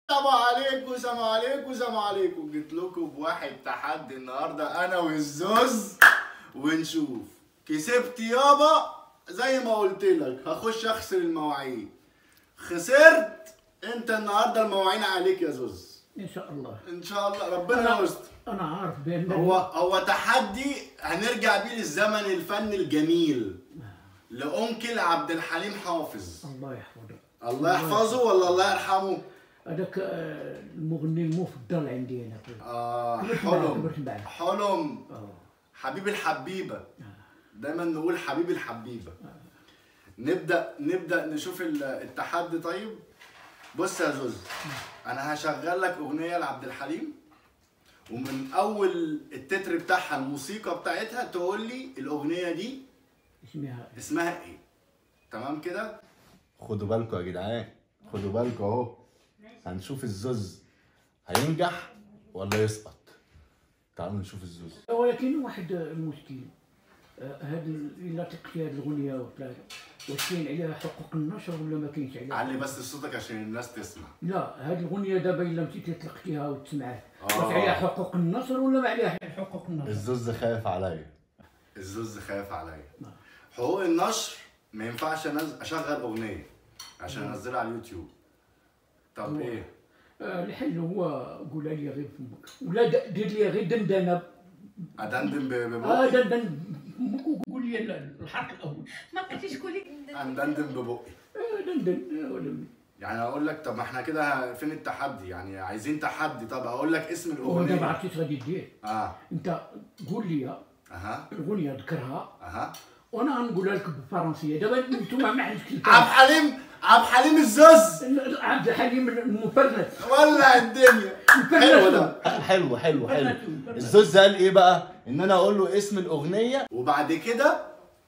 سلام عليكم سلام عليكم سلام عليكم جيت لكم بواحد تحدي النهارده انا والزوز ونشوف كسبت يابا زي ما قلت لك هخش اغسل المواعين خسرت انت النهارده المواعين عليك يا زوز ان شاء الله ان شاء الله ربنا يستر انا عارف بان هو هو تحدي هنرجع بيه للزمن الفن الجميل لأنكل عبد الحليم حافظ الله يحفظه الله يحفظه ولا الله يرحمه هذاك آه، المغني المفضل عندي انا آه كبرت معاه، حلم كبرت معاه. حلم اه حبيب الحبيبة دايما نقول حبيب الحبيبة نبدأ نبدأ نشوف ال- التحدي طيب بص يا زوز أنا هشغل لك أغنية لعبد الحليم ومن أول التتر بتاعها الموسيقى بتاعتها تقول لي الأغنية دي اسمها اسمها ايه تمام كده خدوا بالكم يا جدعان خدوا بالكم اهو هنشوف الزوز هينجح ولا يسقط تعالوا نشوف الزوز ولكن واحد المشكل آه، هذه الا تقتي هذه الاغنيه وطلع واش كاين عليها حقوق النشر ولا ما كاينش عليها علي بس صوتك عشان الناس تسمع لا هذه الاغنيه دابا الا مشيتي تلقتيها وتسمعها آه. واش عليها حقوق النشر ولا ما عليها حقوق النشر الزوز خايف عليا الزوز خايف عليا حقوق النشر ما ينفعش أنز- اشغل اغنيه عشان انزلها على اليوتيوب طب هو- ايه آه، الحل هو قولها لي غير فمك ولا د- دير لي غير دندنه ادندن ب- اه ببقي دندن فمك وقول لي الحرف الاول ما بقيتيش تقولي اندندن ببقي آه، دندن آه، ولا يعني اقول لك طب ما احنا كده فين التحدي يعني عايزين تحدي طب اقول لك اسم ودابا الاغنيه عرفتي غادي دير اه انت قول لي اها الاغنيه ذكرها اها وانا غنقولها لك بالفرنسيه دابا انتم ما عندكش عبد الحليم عبد الحليم الزوز عبد الحليم المفرس ولع الدنيا حلو ده حلو حلو حلو الزوز قال ايه بقى ان انا اقول له اسم الاغنيه وبعد كده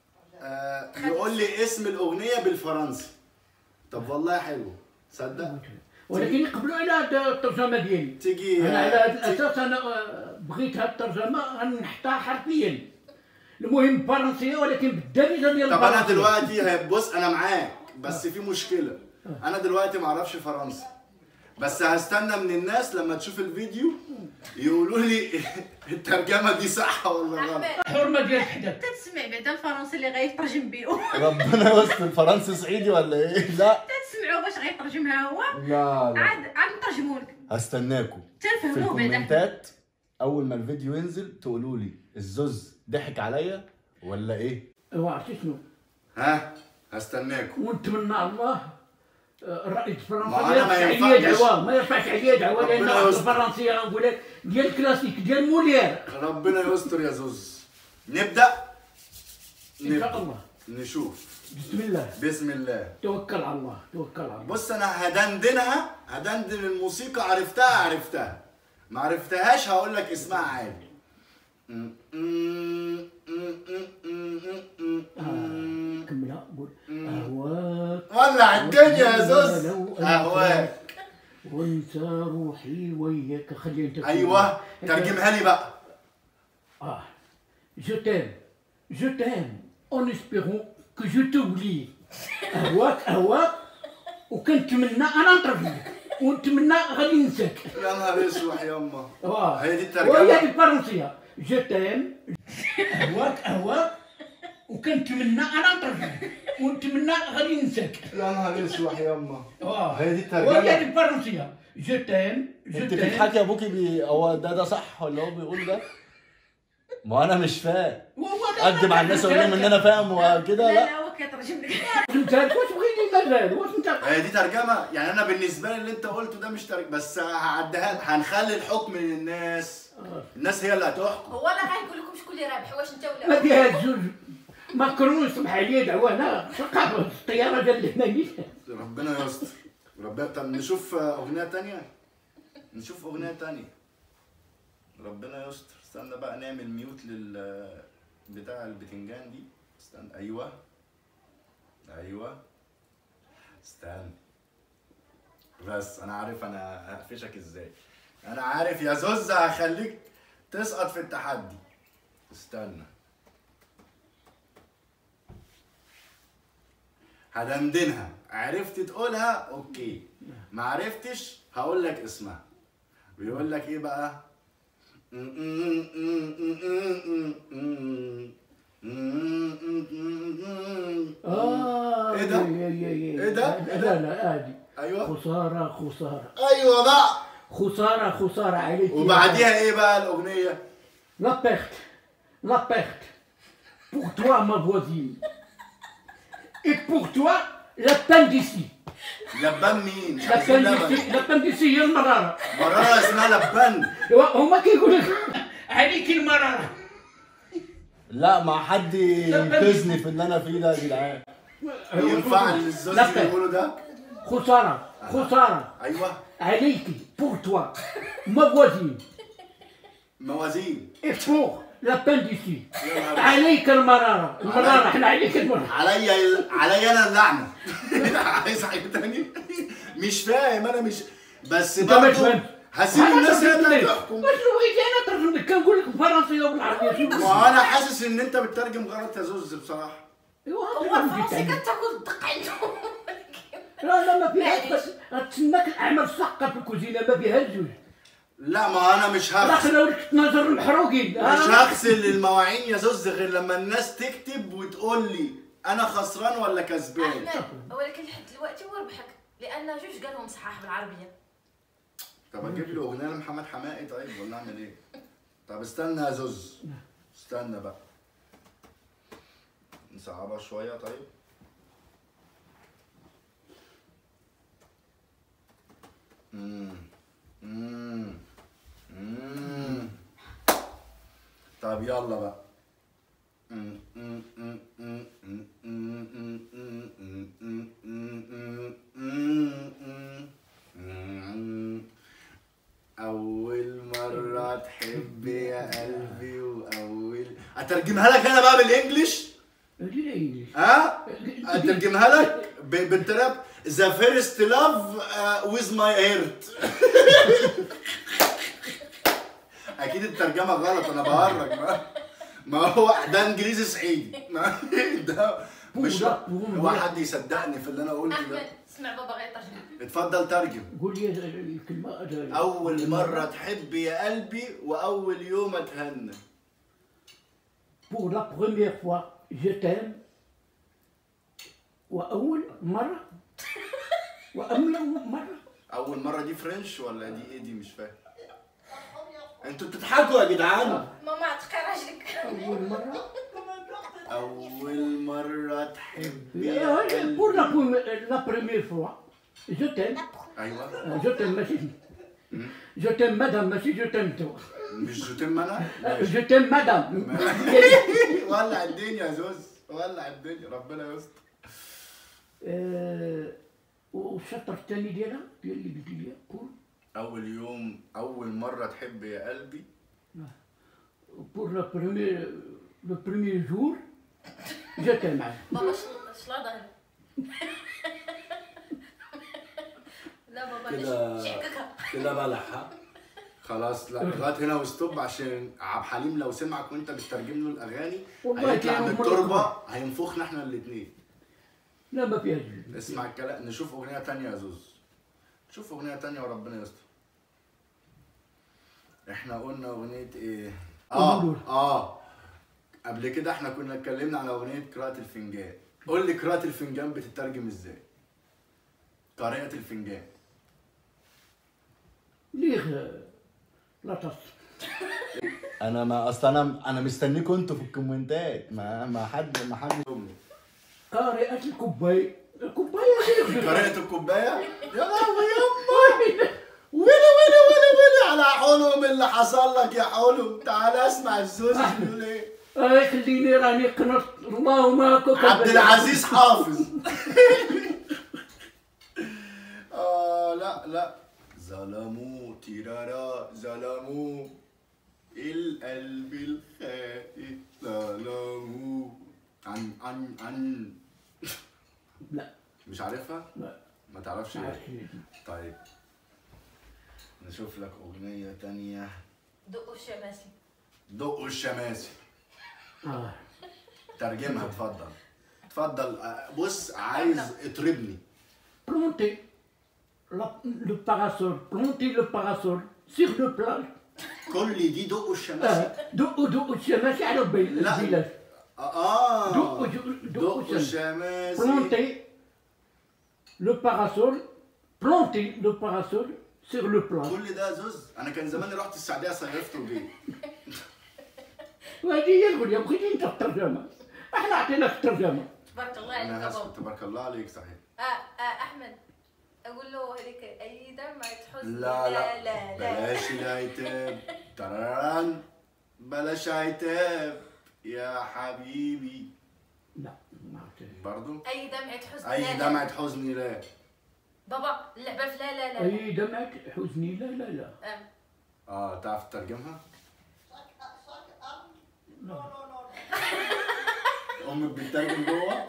آه يقول لي اسم الاغنيه بالفرنسي طب والله حلو تصدق ولكن يقبلوا على هاد الترجمه ديالي تيجي انا على هذا تيجي- الاساس انا آه، بغيت هاد الترجمه غنحطها حرفيا المهم فرنسيه ولكن بالدارجه ديال طب انا الفرنسية. دلوقتي هي- بص انا معاك بس في مشكله انا دلوقتي ما اعرفش فرنسي بس هستنى من الناس لما تشوف الفيديو يقولوا لي الترجمه دي صح ولا غلط احمد حرمه ديال حدك تتسمع بعدا الفرنسي اللي غيترجم بيه ربنا يستر الفرنسي صعيدي ولا ايه لا تتسمعوا باش غيترجمها هو لا لا عاد عاد نترجموا لك هستناكم في تنفهموا بعدا الكومنتات اول ما الفيديو ينزل تقولوا لي الزوز ضحك عليا ولا ايه وعرفتي شنو ها هستناكم ونتمنى الله آه، الرئيس الفرنسي ما ما أنا ما يرفعش عليا ينفعش. دعوه ما يرفعش عليا دعوه لان ربنا يستر. الفرنسيه غنقول لك ديال كلاسيك ديال مولير ربنا يستر يا زوز نبدا ان شاء نبدا الله نشوف بسم الله بسم الله توكل على الله توكل على الله بص انا هدندنها هدندن الموسيقى عرفتها عرفتها ما عرفتهاش هقول لك اسمها عادي كملها قول اهواك ولع الدنيا يا زوز لو اهواك وانت روحي وياك خلي انت ايوه ترجمها لي بقى Ah, je t'aime, je t'aime, en espérant que je t'oublie. أهواك أهواك وكنتمنى أنا نطرف لك ونتمنى غادي ننساك. يا نهار اسود يما آه. هي دي وهي الترجمه بالفرنسية جو تيم أهواك أهواك وكنتمنى أنا نطرف لك ونتمنى غادي ننساك. يا نهار اسود يما آه. هي دي وهي الترجمه بالفرنسية جو تيم جو انت تيم بتضحكي يا ابوكي بي... هو ده ده صح ولا هو بيقول ده ما انا مش فاهم اكدب على الناس اقول لهم ان انا فاهم وكده لا لا لا هو كيترجم لك فهمتك واش بغيتي مازال واش انت هي دي ترجمه يعني انا بالنسبه لي اللي انت قلته ده مش ترجمه بس هعديها لك. هنخلي الحكم للناس الناس هي اللي هتحكم هو لا غايقول لكم شكون اللي رابح واش انت ولا ما هو؟ فيها زوج ماكرون صبح عليا دعوة انا ثقافة الطيارة قال لي مانيش ربنا يستر ربنا طب نشوف اغنيه تانية نشوف اغنيه تانية ربنا يستر استنى بقى نعمل ميوت لل بتاع البتنجان دي استنى ايوه ايوه استنى بس انا عارف انا هقفشك ازاي انا عارف يا زوز هخليك تسقط في التحدي استنى هدندنها عرفت تقولها اوكي ما عرفتش هقول لك اسمها بيقول لك ايه بقى اه إيه ده؟ ايه إيه ده؟ إيه ده؟ لا لا عادي ايوه خسارة خسارة ايوه بقى خسارة خسارة عليك وبعديها ايه بقى الاغنيه La perte, la perte. Pour toi, ma voisine. Et pour toi, l'appendicite. لبان مين مش عايزين L'appendicite, لبن l'appendicite هي المرارة. مرارة اسمها لبان هما كيقول لك عليك المرارة. لا ما حد ينقذني في اللي انا فيه ده يا جدعان ينفع الزوز لا اللي بأس. بيقولوا ده خسارة خسارة ايوه عليك pour toi, ma voisine. موازين Et pour l'appendicite. يا نهار عليك المرارة. المرارة احنا عليك المرارة. عليا ال- عليا انا اللعنه عايز حاجه تاني مش فاهم انا مش بس انت مش برضه فاهم. هسيب الناس هي اللي تحكم واش بغيتي انا ترجم لك كنقول لك بالفرنسية وبالعربية. ما انا حاسس ان انت بتترجم غلط يا زوز بصراحه ايوا هو هذا اللي الفرنسي جيت كتاكل الدق عندهم لا لا ما فيهاش معليش. بس غتسناك الاعمال سقه في الكوزينه ما فيهاش زوج لا ما انا مش هغسل داخل ولك تناظر المحروقين مش هغسل المواعين يا زوز غير لما الناس تكتب وتقول لي انا خسران ولا كسبان احمد ولكن لحد دلوقتي هو ربحك لان جوج قالهم صحاح بالعربيه طب اجيب له اغنيه لمحمد حماقي طيب ولا اعمل ايه طب استنى يا زوز استنى بقى نصعبها شويه طيب مم. مم. مم. طب يلا بقى مم. مم. مم. مم. مم. مم. مم. مم. مم. مم. مم. مم. مم. أول مرة تحب يا قلبي وأول أترجمها لك أنا بقى بالإنجلش ها؟ أترجمها لك ب- بالتراب ذا فيرست لاف ويز ماي هيرت أكيد الترجمة غلط أنا بهرج ما, ما هو ده إنجليزي صعيدي ما ده مش هو حد يصدقني في اللي أنا قلته احمد ده اسمع بابا غيترجم اتفضل ترجم قول لي الكلمه أول مرة تحب يا قلبي وأول يوم أتهنى pour la première fois je t'aime واول مره واول مره أول مرة دي فرنش ولا دي إيه دي مش فاهم أنتوا بتضحكوا يا جدعان ماما عتق راجلك اول مره أول مرة تحب يا قلبي pour la première la première fois je t'aime أيوه je t'aime ماشي je t'aime madame ماشي je t'aime toi مش جوتم أنا je t'aime madame ولع الدنيا يا زوز ولع الدنيا ربنا يستر آه، والشطر الثاني ديالها ديال اللي قلت لي بور أول يوم أول مرة تحب يا قلبي بور لو بريمير لو بريمير جور جو تايم بابا شلاضه هنا لا بابا كده ليش شعككها كده بلح خلاص لا لغايه هنا وستوب عشان عبد الحليم لو سمعك وانت بتترجم له الاغاني والله هيطلع كان من مرة التربه هينفخنا احنا الاثنين لا ما فيهاش جوج. اسمع الكلام نشوف اغنيه تانية يا زوز نشوف اغنيه تانية وربنا يستر احنا قلنا اغنيه ايه اه قولوا. اه قبل كده احنا كنا اتكلمنا على اغنيه قراءه الفنجان قول لي قراءه الفنجان بتترجم ازاي قارئة الفنجان ليه لا تصل انا ما اصل انا انا مستنيكم انتوا في الكومنتات ما ما حد ما حد قارئة الكوباية الكوباية قارئة الكوبايه يا لهوي يما ويلي ويلي ويلي ويلي على حلم اللي حصل لك يا حلم تعال اسمع الزوز بيقول ايه آه خليني راني قنصت اللهم كوكب عبد العزيز حافظ آه لا لا ظلموا تيرارا ظلموا القلب الخائف ظلموا عن عن عن لا مش عارفها؟ لا ما تعرفش ما ايه؟ عرفتش. طيب نشوف لك أغنية تانية دقوا الشماسي دقوا الشماسي اه ترجمها اتفضل اتفضل آه، بص عايز اطربني Plantez la- le parasol, plantez le parasol sur le plage. كل دي دق الشماسي آه، دقوا دقوا الشماسي على البي- لا. الفيلاج. اه دقوا دقوا دق الشماسي. الشماسي Plantez le parasol, plantez le parasol sur le plage. كل ده زوز انا كان زماني رحت السعوديه صيفت وجيت وهذه هي الغنية بغيتي انت الترجمة. احنا اعطيناك الترجمة. تبارك الله عليك انا يا بابا اسف تبارك الله عليك صحيح اه اه احمد اقول له هذيك اي دم تحزن لا لا لا لا, بلاش العتاب تران بلاش عتاب يا حبيبي لا ما عرفتش. برضو اي دمعة حزن اي لا لا. دمعة حزني لا بابا اللعبة في لا لا لا اي دمعة حزني لا لا لا. آه. اه تعرف تترجمها لا. امك بتترجم جوه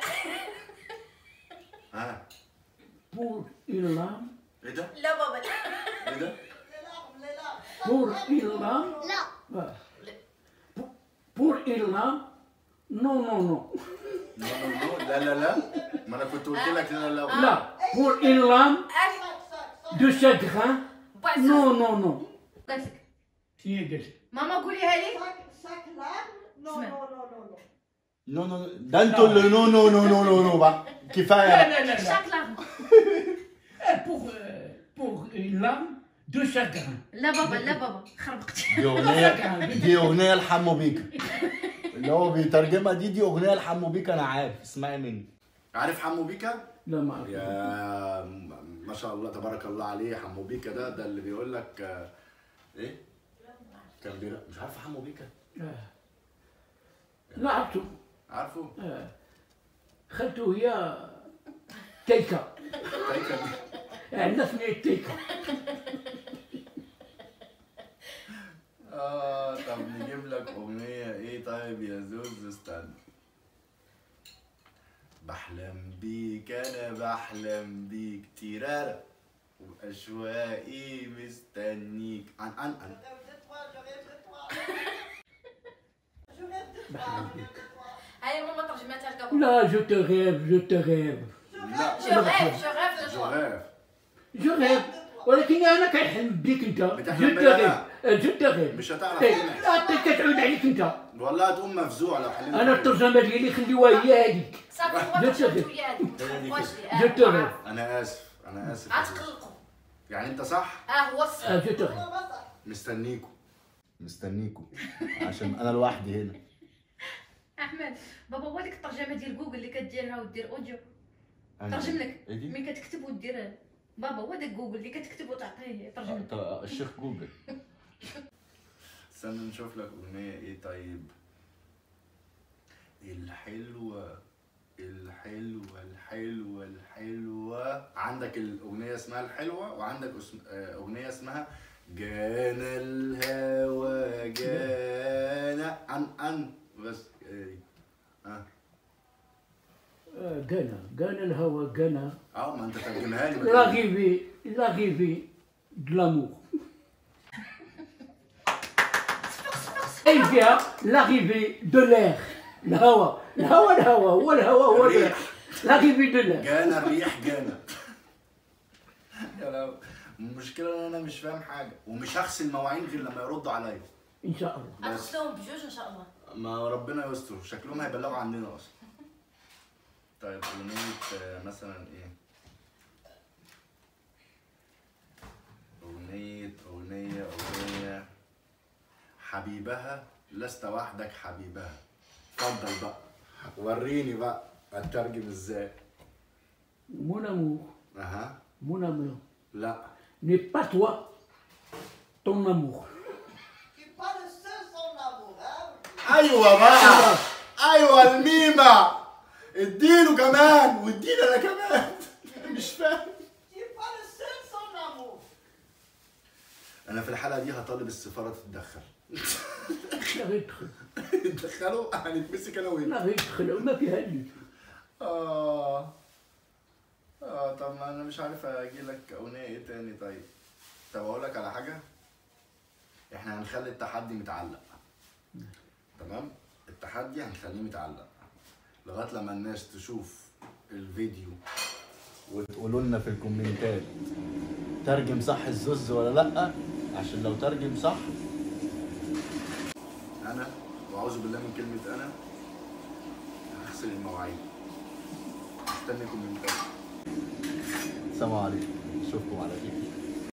ها Pour une lame, ايه ده لا بابا لا ايه ده pour une lame. لا Ah. Pour, pour une lame, non, non, non. نو نو نو لا لا لا ما انا كنت قلت لك لا لا Là, pour une lame آه. de chagrin, بعد non, non, non. قالت لك هي قالت ماما قوليها لي Non, non, non, non, non. نو نو ده انتوا اللي نو نو نو نو نو نو بقى كفايه لا بقى. لا لا لا. شاك لاغ Eh, Pour, euh, pour une lame de chagrin. لا بابا لا بابا خربقت دي اغنيه دي اغنيه لحمو بيكا اللي هو بيترجمها دي دي اغنيه لحمو بيكا انا عارف اسمعي مني عارف حمو بيكا لا ما أعرف. يا م- ما شاء الله تبارك الله عليه حمو بيكا ده ده اللي بيقول لك آه، ايه كان بيرا مش عارف حمو بيكا آه. لا عرفته عارفه آه. خالته هي تيكا تايكا عندنا سميت تيكا اه طب نجيب لك اغنيه ايه طيب يا زوز استنى بحلم بيك انا بحلم بيك تيرارا واشواقي مستنيك عن عن عن Je rêve de toi. Je rêve de toi. بحلم بيك. هاي ماما ترجمتها لك بابا لا جو te rêve جو te rêve لا جو غيف جو غيف دو توا جوغاف جو rêve ولكن انا كنحلم بيك انت جو بتحلم te بيا rêve جو te rêve مش هتعرف إيه، تنعس لا انت كتعود عليك انت والله هتقوم مفزوع لو حلمت انا الترجمه ديالي خليوها هي هذيك صافي جو هو te ترجمته rêve. هي هذيك هي دي واش كده. لي؟ جو te rêve انا اسف انا اسف يا عاد زوز. تقلقوا يعني انت صح اه هو الصح آه، جو te rêve Maman, ça. مستنيكوا مستنيكم عشان انا لوحدي هنا احمد بابا هو ديك الترجمه ديال جوجل اللي كديرها ودير اوديو أنا- ترجم لك ايه دي؟ ملي كتكتب ودير بابا هو داك جوجل اللي كتكتب وتعطيه يترجم لك آه، الشيخ جوجل استنى نشوف لك اغنيه ايه طيب الحلوه الحلوه الحلوه الحلوه عندك الاغنيه اسمها الحلوه وعندك اسم... آه، اغنيه اسمها جانا الهوى جانا عن عن بس ايه اه آه، قنا قنا الهوى قنا اه ما انت ترجمها لي ما l'arrivée l'arrivée de l'amour اي فيها l'arrivée de l'air الهوى الهوى الهوى هو الهوى هو الريح. الريح l'arrivée de l'air جانا الريح جانا يا لو المشكلة ان انا مش فاهم حاجة ومش هغسل مواعين غير لما يردوا عليا ان شاء الله بس غسلوهم بجوج ان شاء الله ما ربنا يستر شكلهم هيبلغوا عننا اصلا طيب اغنية آه، مثلا ايه اغنية اغنية اغنية حبيبها لست وحدك حبيبها اتفضل بقى وريني بقى اترجم ازاي mon amour اها mon amour لا n'est pas toi ton amour Tu es pas le seul son amour, hein. ايوه بقى ايوه الميمة اديله كمان وادينا انا كمان مش فاهم Tu es pas le seul son amour. انا في الحلقه دي هطالب السفاره تتدخل لا غير يدخل يتدخلوا هنتمسك انا وانت لا غير يدخل ما فيها اللي اه اه طب ما انا مش عارف اجي لك اغنيه ايه تاني طيب طب اقول لك على حاجه احنا هنخلي التحدي متعلق تمام التحدي هنخليه متعلق لغايه لما الناس تشوف الفيديو وتقولوا لنا في الكومنتات ترجم صح الزوز ولا لا عشان لو ترجم صح انا واعوذ بالله من كلمه انا هغسل المواعين مستني كومنتات سلام عليكم اشوفكم على خير